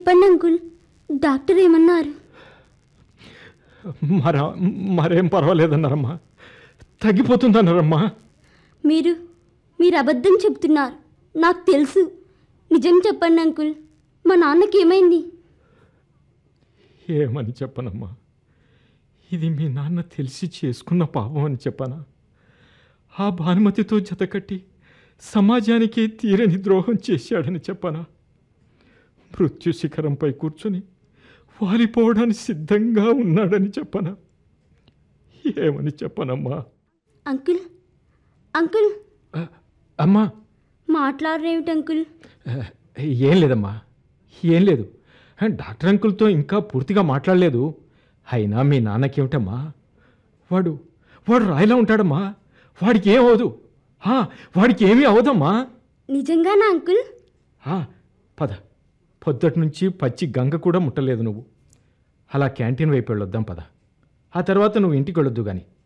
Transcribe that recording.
చెప్పండి uncle doctor ఏమన్నారు మర మరేం పర్వాలేదన్నారమ్మా తగ్గిపోతుందన్నారమ్మా మీరు మీరు అబద్ధం చెప్తున్నారు నాకు తెలుసు నిజం చెప్పండి అంకుల్ మా నాన్నకి ఏమైంది ఏమని చెప్పనమ్మా ఇది మీ నాన్న తెలిసి చేసుకున్న పాపం అని చెప్పనా ఆ భానుమతితో జతకట్టి సమాజానికే తీరని ద్రోహం చేశాడని చెప్పనా మృత్యు శిఖరంపై కూర్చొని వాలిపోవడానికి సిద్ధంగా ఉన్నాడని చెప్పనా ఏమని చెప్పనమ్మా అంకుల్ అంకుల్ అ, అమ్మా మాట్లాడరేమిటి అంకుల్ ఆ, ఏం లేదమ్మా ఏం లేదు ఆ, డాక్టర్ అంకుల్తో ఇంకా పూర్తిగా మాట్లాడలేదు అయినా మీ నాన్నకేమిటమ్మా వాడు వాడు రాయిలా ఉంటాడమ్మా వాడికి ఏం అవదు ఆ, వాడికి ఏమీ అవదమ్మా నిజంగానా అంకుల్ ఆ, పద పొద్దుటి నుంచి పచ్చి గంగ కూడా ముట్టలేదు నువ్వు అలా క్యాంటీన్ వైపు వెళ్ళొద్దాం పద ఆ తర్వాత నువ్వు ఇంటికి వెళ్ళొద్దు కానీ